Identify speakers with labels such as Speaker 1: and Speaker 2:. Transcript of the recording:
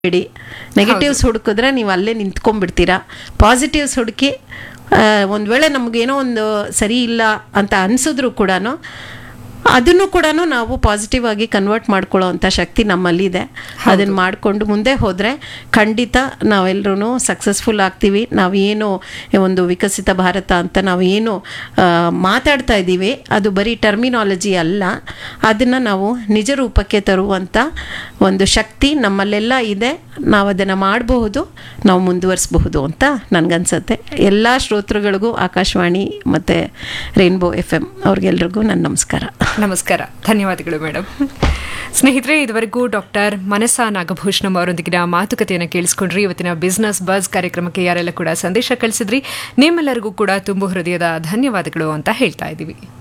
Speaker 1: ಬೇಡಿ negatives ಹುಡುಕಿದ್ರೆ ನೀವು ಅಲ್ಲೇ ನಿಂತ್ಕೊಂಡ್ಬಿಡ್ತೀರಾ positives ಹುಡುಕಿ ಒಂದು ವೇಳೆ ನಮಗೇನೋ ಒಂದು ಸರಿ ಇಲ್ಲ ಅಂತ ಅನಿಸಿದ್ರು ಕೂಡ ಅದನ್ನು ಕೂಡ ನಾವು ಪಾಸಿಟಿವ್ ಆಗಿ ಕನ್ವರ್ಟ್ ಮಾಡ್ಕೊಳ್ಳೋ ಅಂಥ ಶಕ್ತಿ ನಮ್ಮಲ್ಲಿದೆ ಅದನ್ನು ಮಾಡಿಕೊಂಡು ಮುಂದೆ ಹೋದರೆ ಖಂಡಿತ ನಾವೆಲ್ಲರೂ ಸಕ್ಸಸ್ಫುಲ್ ಆಗ್ತೀವಿ ನಾವೇನು ಒಂದು ವಿಕಸಿತ ಭಾರತ ಅಂತ ನಾವು ಏನು ಆ, ಮಾತಾಡ್ತಾ ಇದ್ದೀವಿ ಅದು ಬರೀ ಟರ್ಮಿನಾಲಜಿ ಅಲ್ಲ ಅದನ್ನು ನಾವು ನಿಜ ರೂಪಕ್ಕೆ ತರುವಂಥ ಒಂದು ಶಕ್ತಿ ನಮ್ಮಲ್ಲೆಲ್ಲ ಇದೆ ನಾವು ಅದನ್ನು ಮಾಡಬಹುದು ನಾವು ಮುಂದುವರಿಸಬಹುದು ಅಂತ ನನಗನ್ಸುತ್ತೆ ಎಲ್ಲ ಶ್ರೋತೃಗಳಿಗೂ ಆಕಾಶವಾಣಿ ಮತ್ತು ರೈನ್ಬೋ ಎಫ್ ಎಮ್ ಅವ್ರಿಗೆಲ್ರಿಗೂ ನನ್ನ ನಮಸ್ಕಾರ
Speaker 2: ನಮಸ್ಕಾರ ಧನ್ಯವಾದಗಳು ಮೇಡಮ್ ಸ್ನೇಹಿತರೆ ಇದುವರೆಗೂ ಡಾಕ್ಟರ್ ಮನಸಾ ನಾಗಭೂಷಣಂ ಅವರೊಂದಿಗಿನ ಮಾತುಕತೆಯನ್ನು ಕೇಳಿಸ್ಕೊಂಡ್ರಿ ಇವತ್ತಿನ ಬಿಸ್ನೆಸ್ ಬಸ್ ಕಾರ್ಯಕ್ರಮಕ್ಕೆ ಯಾರೆಲ್ಲ ಕೂಡ ಸಂದೇಶ ಕಳಿಸಿದ್ರಿ ನಿಮ್ಮೆಲ್ಲರಿಗೂ ಕೂಡ ತುಂಬು ಹೃದಯದ ಧನ್ಯವಾದಗಳು ಅಂತ ಹೇಳ್ತಾ ಇದ್ದೀವಿ